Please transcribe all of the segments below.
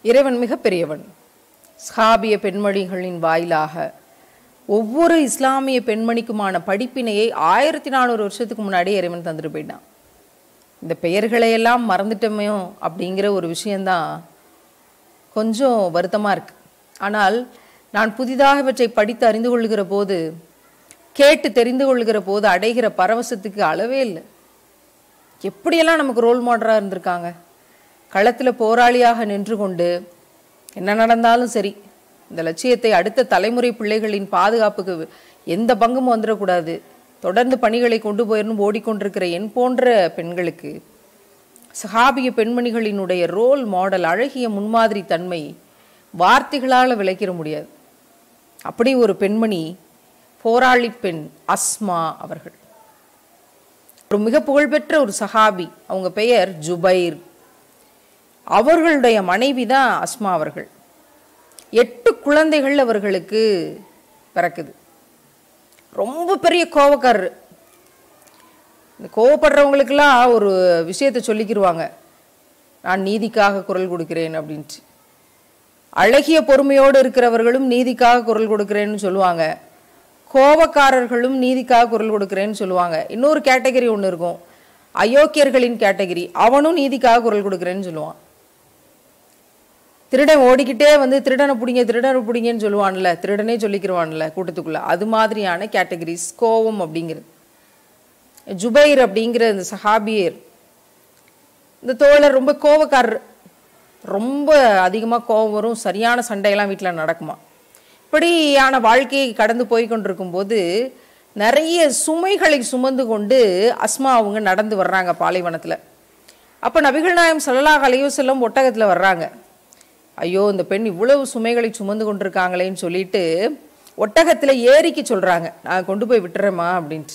இறைவன் மிகப்பெரியவன் சஹாபிய பெண்மணிகளின் வாயிலாக ஒவ்வொரு இஸ்லாமிய பெண்மணிக்குமான படிப்பினையை ஆயிரத்தி நானூறு வருஷத்துக்கு முன்னாடியே இறைவன் தந்துட்டு போயிட்டான் இந்த பெயர்களை எல்லாம் மறந்துட்டோமே அப்படிங்கிற ஒரு விஷயந்தான் கொஞ்சம் வருத்தமாக இருக்கு ஆனால் நான் புதிதாக இவற்றை படித்து அறிந்து கொள்கிற போது கேட்டு தெரிந்து கொள்கிற போது அடைகிற பரவசத்துக்கு அளவே இல்லை எப்படியெல்லாம் நமக்கு ரோல் மாடலாக இருந்திருக்காங்க களத்தில் போராளியாக நின்று கொண்டு என்ன நடந்தாலும் சரி இந்த லட்சியத்தை அடுத்த தலைமுறை பிள்ளைகளின் பாதுகாப்புக்கு எந்த பங்கும் வந்துடக்கூடாது தொடர்ந்து பணிகளை கொண்டு போயிடணும் ஓடிக்கொண்டிருக்கிற என் போன்ற பெண்களுக்கு சஹாபிய பெண்மணிகளினுடைய ரோல் மாடல் அழகிய முன்மாதிரி தன்மை வார்த்தைகளால் விளக்கிட முடியாது அப்படி ஒரு பெண்மணி போராளி பெண் அஸ்மா அவர்கள் ஒரு மிக புகழ்பெற்ற ஒரு சஹாபி அவங்க பெயர் ஜுபைர் அவர்களுடைய மனைவி தான் அஸ்மா அவர்கள் எட்டு குழந்தைகள் அவர்களுக்கு பிறக்குது ரொம்ப பெரிய கோவக்காரர் இந்த கோவப்படுறவங்களுக்கெல்லாம் ஒரு விஷயத்தை சொல்லிக்கிருவாங்க நான் நீதிக்காக குரல் கொடுக்கிறேன் அப்படின்ட்டு அழகிய பொறுமையோடு இருக்கிறவர்களும் நீதிக்காக குரல் கொடுக்கிறேன்னு சொல்லுவாங்க கோபக்காரர்களும் நீதிக்காக குரல் கொடுக்கிறேன்னு சொல்லுவாங்க இன்னொரு கேட்டகரி ஒன்று இருக்கும் அயோக்கியர்களின் கேட்டகரி அவனும் நீதிக்காக குரல் கொடுக்கிறேன்னு சொல்லுவான் திருடன் ஓடிக்கிட்டே வந்து திருடனை பிடிங்க திருடனை பிடிங்கன்னு சொல்லுவான்ல திருடனே சொல்லிக்கிறவான்ல கூட்டத்துக்குள்ள அது மாதிரியான கேட்டகரிஸ் கோவம் அப்படிங்கிறது ஜுபைர் அப்படிங்கிற இந்த சஹாபியர் இந்த தோழர் ரொம்ப கோவக்காரர் ரொம்ப அதிகமாக கோவம் வரும் சரியான சண்டையெல்லாம் வீட்டில் நடக்குமா இப்படியான வாழ்க்கையை கடந்து போய் கொண்டிருக்கும் போது நிறைய சுமைகளை சுமந்து கொண்டு அஸ்மா அவங்க நடந்து வர்றாங்க பாலைவனத்தில் அப்போ நபிகள் நாயம் சல்லல்லாஹ் அலைஹி வஸல்லம் ஒட்டகத்தில் வர்றாங்க ஐயோ இந்த பெண் இவ்வளவு சுமைகளை சுமந்து கொண்டிருக்காங்களேன்னு சொல்லிட்டு ஒட்டகத்தில் ஏறிக்கு சொல்கிறாங்க நான் கொண்டு போய் விட்டுறேம்மா அப்படின்ட்டு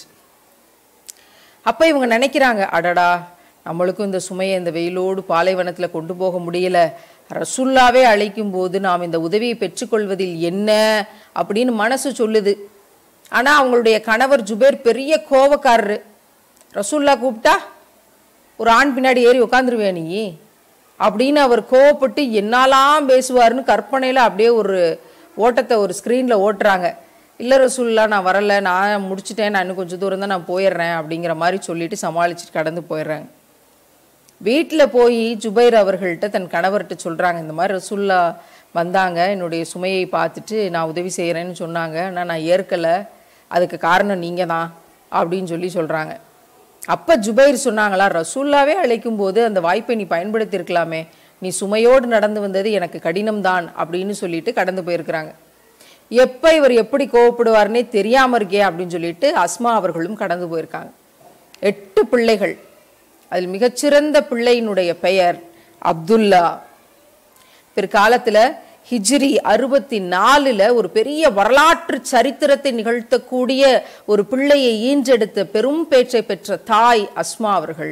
அப்போ இவங்க நினைக்கிறாங்க அடடா நம்மளுக்கும் இந்த சுமையை இந்த வெயிலோடு பாலைவனத்தில் கொண்டு போக முடியல ரசுல்லாவே அழைக்கும் போது நாம் இந்த உதவியை பெற்றுக்கொள்வதில் என்ன அப்படின்னு மனசு சொல்லுது ஆனால் அவங்களுடைய கணவர் ஜுபேர் பெரிய கோவக்காரரு ரசுல்லா கூப்பிட்டா ஒரு ஆண் பின்னாடி ஏறி உட்காந்துருவே நீ அப்படின்னு அவர் கோவப்பட்டு என்னாலாம் பேசுவாருன்னு கற்பனையில் அப்படியே ஒரு ஓட்டத்தை ஒரு ஸ்க்ரீனில் ஓட்டுறாங்க இல்லை ரசூல்லா நான் வரல நான் முடிச்சிட்டேன் நான் இன்னும் கொஞ்சம் தூரம் தான் நான் போயிடுறேன் அப்படிங்கிற மாதிரி சொல்லிட்டு சமாளிச்சுட்டு கடந்து போயிடுறாங்க வீட்டில் போய் ஜுபைர் அவர்கள்ட்ட தன் கணவர்கிட்ட சொல்கிறாங்க இந்த மாதிரி ரசுல்லா வந்தாங்க என்னுடைய சுமையை பார்த்துட்டு நான் உதவி செய்கிறேன்னு சொன்னாங்க ஆனால் நான் ஏற்கலை அதுக்கு காரணம் நீங்கள் தான் அப்படின்னு சொல்லி சொல்கிறாங்க அப்போ ஜுபைர் சொன்னாங்களா ரசூல்லாவே அழைக்கும் போது அந்த வாய்ப்பை நீ பயன்படுத்தியிருக்கலாமே நீ சுமையோடு நடந்து வந்தது எனக்கு கடினம்தான் அப்படின்னு சொல்லிட்டு கடந்து போயிருக்கிறாங்க எப்போ இவர் எப்படி கோவப்படுவார்னே தெரியாமல் இருக்கே அப்படின்னு சொல்லிட்டு அஸ்மா அவர்களும் கடந்து போயிருக்காங்க எட்டு பிள்ளைகள் அதில் மிகச்சிறந்த பிள்ளையினுடைய பெயர் அப்துல்லா பிற்காலத்தில் ஹிஜ்ரி அறுபத்தி நாலில் ஒரு பெரிய வரலாற்று சரித்திரத்தை நிகழ்த்தக்கூடிய ஒரு பிள்ளையை ஈன்றெடுத்த பெரும் பேச்சை பெற்ற தாய் அஸ்மா அவர்கள்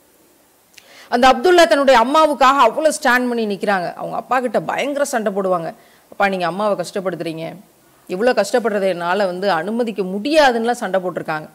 அந்த அப்துல்லா தன்னுடைய அம்மாவுக்காக அவ்வளோ ஸ்டாண்ட் பண்ணி நிற்கிறாங்க அவங்க அப்பா கிட்ட பயங்கர சண்டை போடுவாங்க அப்பா நீங்கள் அம்மாவை கஷ்டப்படுத்துறீங்க இவ்வளோ கஷ்டப்படுறதை என்னால் வந்து அனுமதிக்க முடியாதுன்னுலாம் சண்டை போட்டிருக்காங்க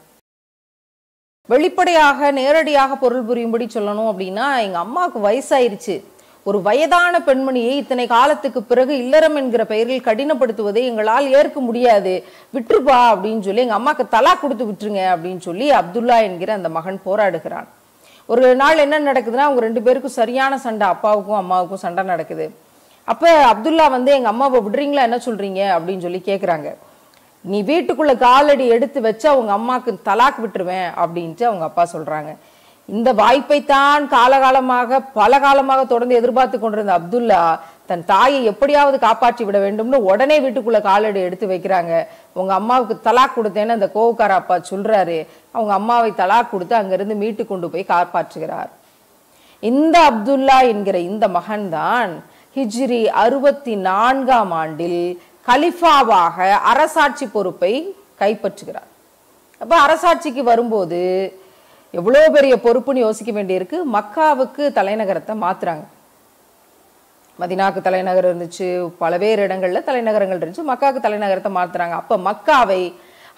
வெளிப்படையாக நேரடியாக பொருள் புரியும்படி சொல்லணும் அப்படின்னா எங்கள் அம்மாவுக்கு வயசாயிருச்சு ஒரு வயதான பெண்மணியை இத்தனை காலத்துக்கு பிறகு இல்லறம் என்கிற பெயரில் கடினப்படுத்துவதை எங்களால் ஏற்க முடியாது விட்டுருப்பா அப்படின்னு சொல்லி எங்கள் அம்மாவுக்கு தலா கொடுத்து விட்டுருங்க அப்படின்னு சொல்லி அப்துல்லா என்கிற அந்த மகன் போராடுகிறான் ஒரு நாள் என்ன நடக்குதுன்னா அவங்க ரெண்டு பேருக்கும் சரியான சண்டை அப்பாவுக்கும் அம்மாவுக்கும் சண்டை நடக்குது அப்போ அப்துல்லா வந்து எங்கள் அம்மாவை விடுறீங்களா என்ன சொல்கிறீங்க அப்படின்னு சொல்லி கேட்குறாங்க நீ வீட்டுக்குள்ள காலடி எடுத்து வச்சு அவங்க அம்மாவுக்கு தலாக் விட்டுருவேன் அப்படின்ட்டு அவங்க அப்பா சொல்றாங்க இந்த வாய்ப்பைத்தான் காலகாலமாக பல காலமாக தொடர்ந்து எதிர்பார்த்து கொண்டிருந்த அப்துல்லா தன் தாயை எப்படியாவது காப்பாற்றி விட வேண்டும்னு உடனே வீட்டுக்குள்ள காலடி எடுத்து வைக்கிறாங்க உங்க அம்மாவுக்கு தலாக் கொடுத்தேன்னு அந்த கோவுக்கார அப்பா சொல்றாரு அவங்க அம்மாவை தலாக் கொடுத்து அங்கிருந்து மீட்டு கொண்டு போய் காப்பாற்றுகிறார் இந்த அப்துல்லா என்கிற இந்த மகன்தான் ஹிஜ்ரி அறுபத்தி நான்காம் ஆண்டில் கலிஃபாவாக அரசாட்சி பொறுப்பை கைப்பற்றுகிறார் அப்போ அரசாட்சிக்கு வரும்போது எவ்வளோ பெரிய பொறுப்புன்னு யோசிக்க வேண்டியிருக்கு மக்காவுக்கு தலைநகரத்தை மாத்துறாங்க மதினாக்கு தலைநகர் இருந்துச்சு பலவேறு இடங்கள்ல தலைநகரங்கள் இருந்துச்சு மக்காவுக்கு தலைநகரத்தை மாத்துறாங்க அப்ப மக்காவை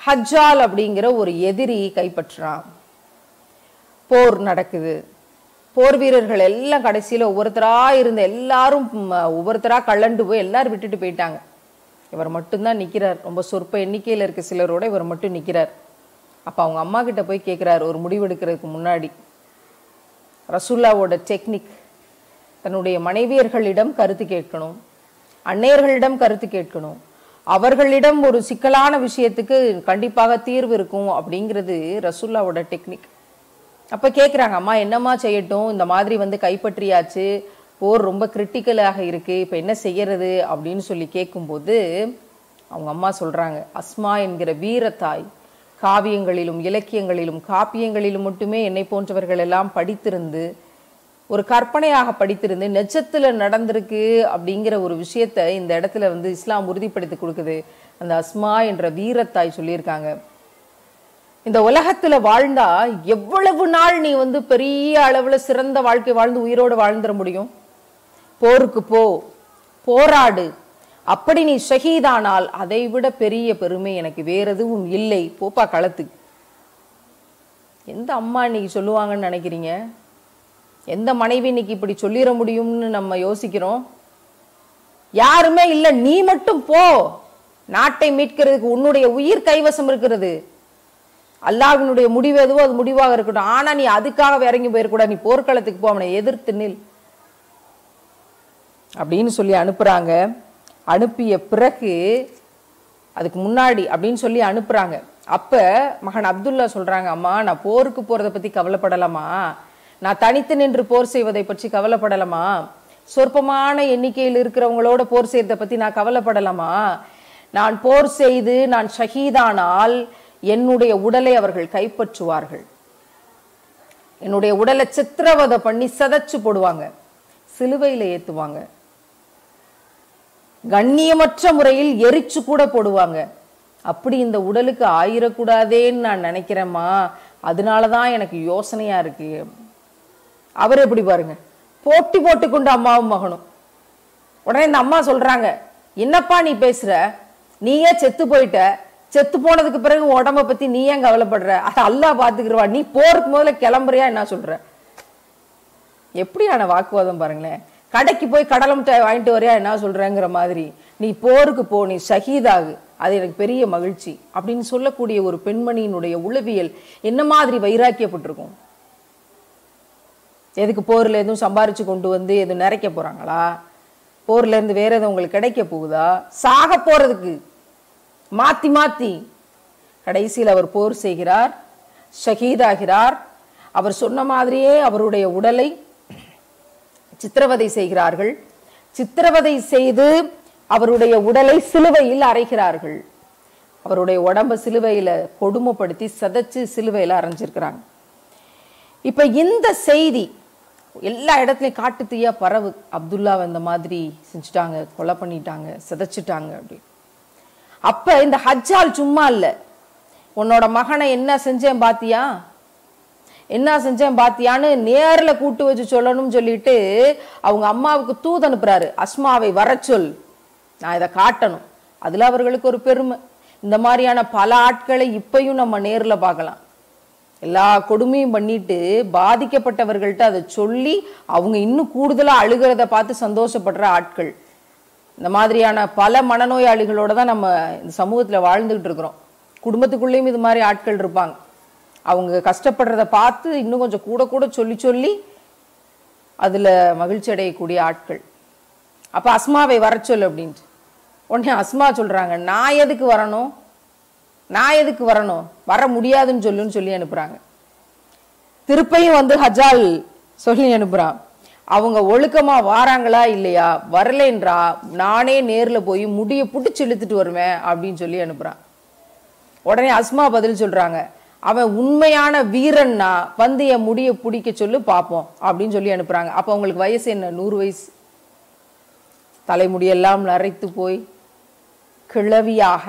ஹஜ்ஜால் அப்படிங்கிற ஒரு எதிரி கைப்பற்றுறான் போர் நடக்குது போர் வீரர்கள் எல்லாம் கடைசியில் ஒவ்வொருத்தரா இருந்த எல்லாரும் ம், ஒவ்வொருத்தரா கள்ளண்டு போய் எல்லாரும் விட்டுட்டு போயிட்டாங்க இவர் மட்டும்தான் நிற்கிறார் ரொம்ப சொற்ப எண்ணிக்கையில் இருக்க சிலரோட இவர் மட்டும் நிற்கிறார் அப்போ அவங்க அம்மா கிட்ட போய் கேட்குறாரு ஒரு முடிவெடுக்கிறதுக்கு முன்னாடி ரசூல்லாவோட டெக்னிக் தன்னுடைய மனைவியர்களிடம் கருத்து கேட்கணும் அன்னையர்களிடம் கருத்து கேட்கணும் அவர்களிடம் ஒரு சிக்கலான விஷயத்துக்கு கண்டிப்பாக தீர்வு இருக்கும் அப்படிங்கிறது ரசூல்லாவோட டெக்னிக் அப்போ கேட்குறாங்க அம்மா என்னம்மா செய்யட்டும் இந்த மாதிரி வந்து கைப்பற்றியாச்சு போர் ரொம்ப கிரிட்டிக்கலாக இருக்கு இப்போ என்ன செய்யறது அப்படின்னு சொல்லி கேட்கும்போது அவங்க அம்மா சொல்றாங்க அஸ்மா என்கிற வீரத்தாய் காவியங்களிலும் இலக்கியங்களிலும் காப்பியங்களிலும் மட்டுமே என்னை போன்றவர்கள் எல்லாம் படித்திருந்து ஒரு கற்பனையாக படித்திருந்து நெஜத்துல நடந்திருக்கு அப்படிங்கிற ஒரு விஷயத்தை இந்த இடத்துல வந்து இஸ்லாம் உறுதிப்படுத்தி கொடுக்குது அந்த அஸ்மா என்ற வீரத்தாய் சொல்லியிருக்காங்க இந்த உலகத்துல வாழ்ந்தா எவ்வளவு நாள் நீ வந்து பெரிய அளவுல சிறந்த வாழ்க்கை வாழ்ந்து உயிரோடு வாழ்ந்துட முடியும் போருக்கு போ போராடு அப்படி நீ ஷஹீதானால் அதை விட பெரிய பெருமை எனக்கு வேற எதுவும் இல்லை போப்பா களத்துக்கு எந்த அம்மா இன்னைக்கு சொல்லுவாங்கன்னு நினைக்கிறீங்க எந்த மனைவி இன்னைக்கு இப்படி சொல்லிட முடியும்னு நம்ம யோசிக்கிறோம் யாருமே இல்ல நீ மட்டும் போ நாட்டை மீட்கிறதுக்கு உன்னுடைய உயிர் கைவசம் இருக்கிறது அல்லாஹ்வினுடைய முடிவு எதுவோ அது முடிவாக இருக்கட்டும் ஆனா நீ அதுக்காக இறங்கி போயிடக்கூடாது நீ போர்க்களத்துக்கு போ அவனை எதிர்த்து நில் அப்படின்னு சொல்லி அனுப்புறாங்க அனுப்பிய பிறகு அதுக்கு முன்னாடி அப்படின்னு சொல்லி அனுப்புறாங்க அப்ப மகன் அப்துல்லா சொல்றாங்க அம்மா நான் போருக்கு போறதை பத்தி கவலைப்படலாமா நான் தனித்து நின்று போர் செய்வதை பற்றி கவலைப்படலாமா சொற்பமான எண்ணிக்கையில் இருக்கிறவங்களோட போர் செய்யறதை பத்தி நான் கவலைப்படலாமா நான் போர் செய்து நான் ஷஹீதானால் என்னுடைய உடலை அவர்கள் கைப்பற்றுவார்கள் என்னுடைய உடலை சித்திரவதை பண்ணி சதைச்சு போடுவாங்க சிலுவையில ஏத்துவாங்க கண்ணியமற்ற முறையில் எரிச்சு கூட போடுவாங்க அப்படி இந்த உடலுக்கு ஆயிரக்கூடாதேன்னு நான் நினைக்கிறேம்மா அதனாலதான் எனக்கு யோசனையா இருக்கு அவர் எப்படி பாருங்க போட்டி போட்டுக்கொண்டு அம்மாவும் மகனும் உடனே இந்த அம்மா சொல்றாங்க என்னப்பா நீ பேசுற நீயே செத்து போயிட்ட செத்து போனதுக்கு பிறகு உன் உடம்ப பத்தி நீ ஏன் கவலைப்படுற அதை அல்லாஹ் பாத்துக்கிறவா நீ போருக்கு முதல்ல கிளம்புறியா என்ன சொல்ற எப்படியான வாக்குவாதம் பாருங்களேன் கடைக்கு போய் கடலை மிட்டாய் வாங்கிட்டு வரியா என்ன சொல்றேங்கிற மாதிரி நீ போருக்கு போ நீ ஷஹீதாகு அது எனக்கு பெரிய மகிழ்ச்சி அப்படின்னு சொல்லக்கூடிய ஒரு பெண்மணியினுடைய உளவியல் என்ன மாதிரி வைராக்கியப்பட்டிருக்கும் எதுக்கு போர்ல எதுவும் சம்பாரிச்சு கொண்டு வந்து எதுவும் நிறைக்க போறாங்களா போர்ல இருந்து வேற எதுவும் உங்களுக்கு கிடைக்க போகுதா சாக போறதுக்கு மாத்தி மாத்தி கடைசியில் அவர் போர் செய்கிறார் ஷஹீதாகிறார் அவர் சொன்ன மாதிரியே அவருடைய உடலை சித்திரவதை செய்கிறார்கள் சித்திரவதை செய்து அவருடைய உடலை சிலுவையில் அரைக்கிறார்கள் அவருடைய உடம்ப சிலுவையில கொடுமைப்படுத்தி சதைச்சு சிலுவையில அரைஞ்சிருக்கிறாங்க இப்ப இந்த செய்தி எல்லா இடத்துலயும் காட்டு தீயா பரவு அப்துல்லாவை இந்த மாதிரி செஞ்சுட்டாங்க கொலை பண்ணிட்டாங்க சிதைச்சிட்டாங்க அப்படி அப்ப இந்த ஹஜ்ஜால் சும்மா இல்ல உன்னோட மகனை என்ன செஞ்சேன் பாத்தியா என்ன செஞ்சேன் பாத்தியான்னு நேர்ல கூட்டு வச்சு சொல்லணும்னு சொல்லிட்டு அவங்க அம்மாவுக்கு தூது அனுப்புறாரு அஸ்மாவை வர சொல் நான் இதை காட்டணும் அதுல அவர்களுக்கு ஒரு பெருமை இந்த மாதிரியான பல ஆட்களை இப்பயும் நம்ம நேர்ல பார்க்கலாம் எல்லா கொடுமையும் பண்ணிட்டு பாதிக்கப்பட்டவர்கள்ட்ட அதை சொல்லி அவங்க இன்னும் கூடுதலா அழுகிறத பார்த்து சந்தோஷப்படுற ஆட்கள் இந்த மாதிரியான பல மனநோயாளிகளோட தான் நம்ம இந்த சமூகத்துல வாழ்ந்துகிட்டு இருக்கிறோம் குடும்பத்துக்குள்ளேயும் இது மாதிரி ஆட்கள் இருப்பாங்க அவங்க கஷ்டப்படுறத பார்த்து இன்னும் கொஞ்சம் கூட கூட சொல்லி சொல்லி அதுல மகிழ்ச்சி அடையக்கூடிய ஆட்கள் அப்ப அஸ்மாவை வர சொல்லு அப்படின்ட்டு உடனே அஸ்மா சொல்றாங்க நான் எதுக்கு வரணும் நான் எதுக்கு வரணும் வர முடியாதுன்னு சொல்லுன்னு சொல்லி அனுப்புறாங்க திருப்பையும் வந்து ஹஜால் சொல்லி அனுப்புறான் அவங்க ஒழுக்கமா வாராங்களா இல்லையா வரலைன்றா நானே நேர்ல போய் முடிய புடிச்சு இழுத்துட்டு வருவேன் அப்படின்னு சொல்லி அனுப்புறான் உடனே அஸ்மா பதில் சொல்றாங்க அவன் உண்மையான வீரன்னா வந்து என் முடிய பிடிக்க சொல்லு பார்ப்போம் அப்படின்னு சொல்லி அனுப்புறாங்க அப்ப அவங்களுக்கு வயசு என்ன நூறு வயசு தலைமுடியெல்லாம் நரைத்து போய் கிழவியாக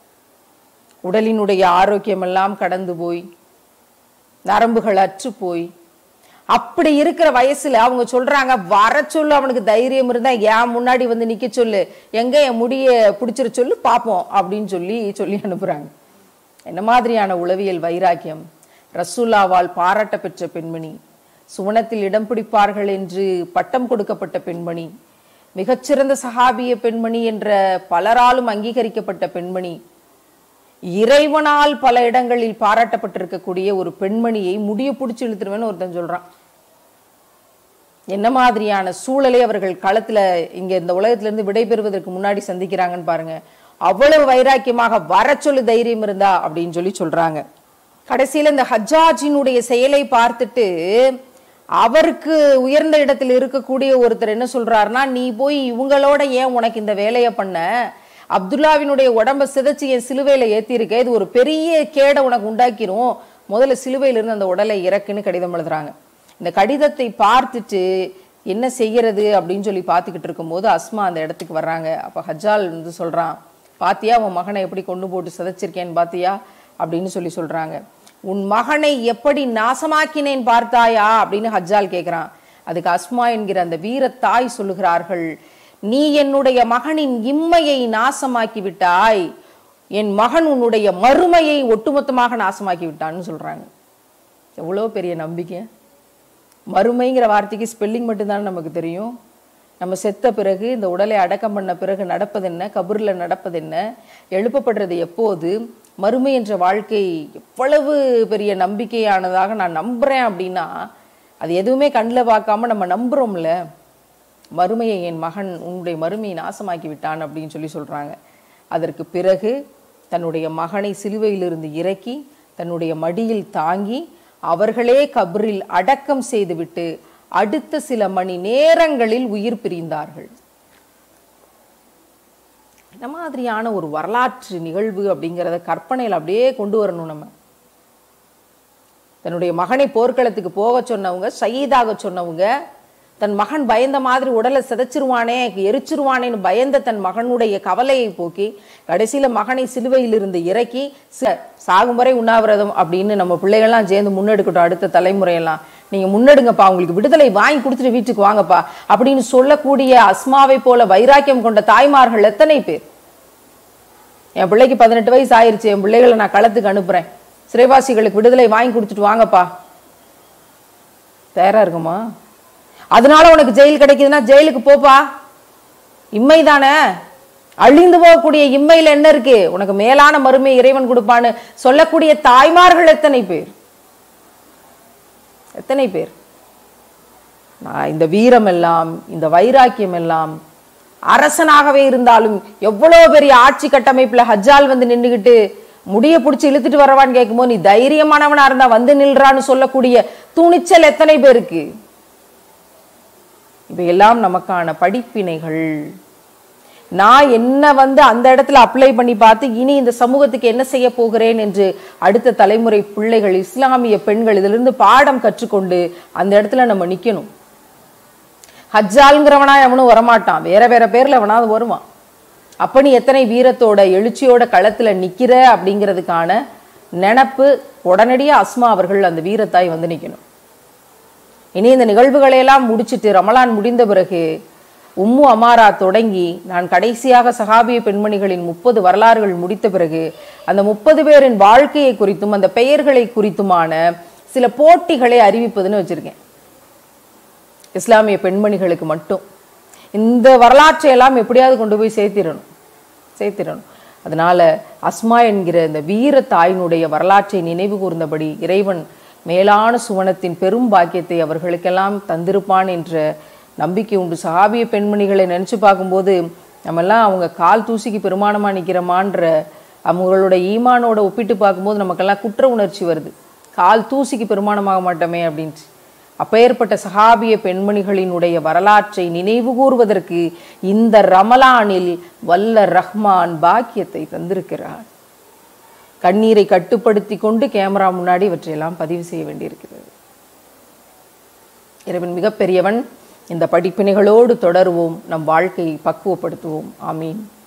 உடலினுடைய ஆரோக்கியமெல்லாம் கடந்து போய் நரம்புகள் அற்று போய் அப்படி இருக்கிற வயசுல அவங்க சொல்றாங்க வர சொல்லு அவனுக்கு தைரியம் இருந்தா ஏன் முன்னாடி வந்து நிக்க சொல்லு எங்க என் முடிய பிடிச்சிட சொல்லு பார்ப்போம் அப்படின்னு சொல்லி சொல்லி அனுப்புறாங்க என்ன மாதிரியான உளவியல் வைராக்கியம் ரசூல்லாவால் பாராட்ட பெற்ற பெண்மணி சுவனத்தில் இடம் பிடிப்பார்கள் என்று பட்டம் கொடுக்கப்பட்ட பெண்மணி மிகச்சிறந்த சஹாபிய பெண்மணி என்ற பலராலும் அங்கீகரிக்கப்பட்ட பெண்மணி இறைவனால் பல இடங்களில் பாராட்டப்பட்டிருக்கக்கூடிய ஒரு பெண்மணியை முடிய பிடிச்சி இழுத்துருவேன்னு ஒருத்தன் சொல்றான் என்ன மாதிரியான சூழலை அவர்கள் களத்துல இங்க இந்த உலகத்துல இருந்து விடைபெறுவதற்கு முன்னாடி சந்திக்கிறாங்கன்னு பாருங்க அவ்வளவு வைராக்கியமாக வர சொல்லு தைரியம் இருந்தா அப்படின்னு சொல்லி சொல்றாங்க கடைசியில இந்த ஹஜ்ஜாஜினுடைய செயலை பார்த்துட்டு அவருக்கு உயர்ந்த இடத்தில் இருக்கக்கூடிய ஒருத்தர் என்ன சொல்றாருன்னா நீ போய் இவங்களோட ஏன் உனக்கு இந்த வேலையை பண்ண அப்துல்லாவினுடைய உடம்ப சிதைச்சு என் சிலுவையில ஏத்திருக்க இது ஒரு பெரிய கேடை உனக்கு உண்டாக்கிரும் முதல்ல சிலுவையில இருந்து அந்த உடலை இறக்குன்னு கடிதம் எழுதுறாங்க இந்த கடிதத்தை பார்த்துட்டு என்ன செய்யறது அப்படின்னு சொல்லி பார்த்துக்கிட்டு இருக்கும்போது அஸ்மா அந்த இடத்துக்கு வர்றாங்க அப்ப ஹஜ்ஜால் வந்து சொல்றான் பாத்தியா உன் மகனை எப்படி கொண்டு போட்டு சிதைச்சிருக்கேன்னு பாத்தியா அப்படின்னு சொல்லி சொல்றாங்க உன் மகனை எப்படி நாசமாக்கினேன் பார்த்தாயா அப்படின்னு ஹஜ்ஜால் கேட்கிறான் அதுக்கு அஸ்மா என்கிற அந்த வீர தாய் சொல்லுகிறார்கள் நீ என்னுடைய மகனின் இம்மையை நாசமாக்கி விட்டாய் என் மகன் உன்னுடைய மறுமையை ஒட்டுமொத்தமாக நாசமாக்கி விட்டான்னு சொல்றாங்க எவ்வளோ பெரிய நம்பிக்கை மறுமைங்கிற வார்த்தைக்கு ஸ்பெல்லிங் மட்டும்தானே நமக்கு தெரியும் நம்ம செத்த பிறகு இந்த உடலை அடக்கம் பண்ண பிறகு நடப்பது என்ன கபூரில் நடப்பது என்ன எழுப்பப்படுறது எப்போது மறுமை என்ற வாழ்க்கை எவ்வளவு பெரிய நம்பிக்கையானதாக நான் நம்புறேன் அப்படின்னா அது எதுவுமே கண்ணில் பார்க்காம நம்ம நம்புறோம்ல மறுமையை என் மகன் உன்னுடைய மறுமையை நாசமாக்கி விட்டான் அப்படின்னு சொல்லி சொல்றாங்க அதற்கு பிறகு தன்னுடைய மகனை சிலுவையிலிருந்து இறக்கி தன்னுடைய மடியில் தாங்கி அவர்களே கபரில் அடக்கம் செய்துவிட்டு அடுத்த சில மணி நேரங்களில் உயிர் பிரிந்தார்கள் இந்த மாதிரியான ஒரு வரலாற்று நிகழ்வு அப்படிங்கிறத கற்பனையில் அப்படியே கொண்டு வரணும் நம்ம தன்னுடைய மகனை போர்க்களத்துக்கு போக சொன்னவங்க சயீதாக சொன்னவங்க தன் மகன் பயந்த மாதிரி உடலை சிதைச்சிருவானே எரிச்சிருவானேன்னு பயந்த தன் மகனுடைய கவலையை போக்கி கடைசியில மகனை சிலுவையில் இருந்து இறக்கி ச- சாகும் வரை உண்ணாவிரதம் அப்படின்னு நம்ம பிள்ளைகள்லாம் சேர்ந்து முன்னெடுக்கட்டும் அடுத்த தலைமுறையெல்லாம் நீங்க முன்னெடுங்கப்பா உங்களுக்கு விடுதலை வாங்கி கொடுத்துட்டு வீட்டுக்கு வாங்கப்பா அப்படின்னு சொல்லக்கூடிய அஸ்மாவை போல வைராக்கியம் கொண்ட தாய்மார்கள் எத்தனை பேர் என் பிள்ளைக்கு பதினெட்டு வயசு ஆயிருச்சு என் பிள்ளைகளை நான் களத்துக்கு அனுப்புறேன் சிறைவாசிகளுக்கு விடுதலை வாங்கி கொடுத்துட்டு வாங்கப்பா தயாரா இருக்குமா அதனால உனக்கு ஜெயில் கிடைக்குதுன்னா ஜெயிலுக்கு போப்பா இம்மை தானே அழிந்து போகக்கூடிய இம்மையில என்ன இருக்கு உனக்கு மேலான மறுமை இறைவன் கொடுப்பான்னு சொல்லக்கூடிய தாய்மார்கள் எத்தனை பேர் எத்தனை பேர் நான் இந்த வீரம் எல்லாம் இந்த வைராக்கியம் எல்லாம் அரசனாகவே இருந்தாலும் எவ்வளவு பெரிய ஆட்சி கட்டமைப்புல ஹஜ்ஜால் வந்து நின்னுகிட்டு முடிய பிடிச்சி இழுத்துட்டு வரவான்னு கேட்கும்போது நீ தைரியமானவனா இருந்தா வந்து நில்றான்னு சொல்லக்கூடிய துணிச்சல் எத்தனை பேருக்கு இவையெல்லாம் நமக்கான படிப்பினைகள் நான் என்ன வந்து அந்த இடத்துல அப்ளை பண்ணி பார்த்து இனி இந்த சமூகத்துக்கு என்ன செய்ய போகிறேன் என்று அடுத்த தலைமுறை பிள்ளைகள் இஸ்லாமிய பெண்கள் இதிலிருந்து பாடம் கற்றுக்கொண்டு அந்த இடத்துல நம்ம நிக்கணும் ஹஜ்ஜாலுங்கிறவனா எவனும் வரமாட்டான் வேற வேற பேர்ல எவனாவது வருவான் அப்ப நீ எத்தனை வீரத்தோட எழுச்சியோட களத்துல நிக்கிற அப்படிங்கிறதுக்கான நினப்பு உடனடியா அஸ்மா அவர்கள் அந்த வீரத்தாய் வந்து நிக்கணும் இனி இந்த நிகழ்வுகளை எல்லாம் முடிச்சிட்டு ரமலான் முடிந்த பிறகு உம்மு அமாரா தொடங்கி நான் கடைசியாக சஹாபிய பெண்மணிகளின் முப்பது வரலாறுகள் முடித்த பிறகு அந்த முப்பது பேரின் வாழ்க்கையை குறித்தும் அந்த பெயர்களை குறித்துமான சில போட்டிகளை அறிவிப்பதுன்னு வச்சிருக்கேன் இஸ்லாமிய பெண்மணிகளுக்கு மட்டும் இந்த வரலாற்றை எல்லாம் எப்படியாவது கொண்டு போய் சேர்த்திடணும் சேர்த்திடணும் அதனால அஸ்மா என்கிற இந்த வீர தாயினுடைய வரலாற்றை நினைவு கூர்ந்தபடி இறைவன் மேலான சுவனத்தின் பெரும் பாக்கியத்தை அவர்களுக்கெல்லாம் தந்திருப்பான் என்ற நம்பிக்கை உண்டு சஹாபிய பெண்மணிகளை நினைச்சு பார்க்கும்போது நம்மெல்லாம் அவங்க கால் தூசிக்கு பெருமானமா நிக்கிறோமான்ற அவங்களோட ஈமானோட ஒப்பிட்டு பார்க்கும்போது நமக்கெல்லாம் குற்ற உணர்ச்சி வருது கால் தூசிக்கு பெருமானமாக மாட்டோமே அப்படின்ட்டு அப்பேற்பட்ட சஹாபிய பெண்மணிகளினுடைய வரலாற்றை நினைவு கூறுவதற்கு இந்த ரமலானில் வல்ல ரஹ்மான் பாக்கியத்தை தந்திருக்கிறார் கண்ணீரை கட்டுப்படுத்தி கொண்டு கேமரா முன்னாடி இவற்றையெல்லாம் பதிவு செய்ய வேண்டியிருக்கிறது இறைவன் மிகப்பெரியவன் இந்த படிப்பினைகளோடு தொடருவோம் நம் வாழ்க்கையை பக்குவப்படுத்துவோம் ஆமீன்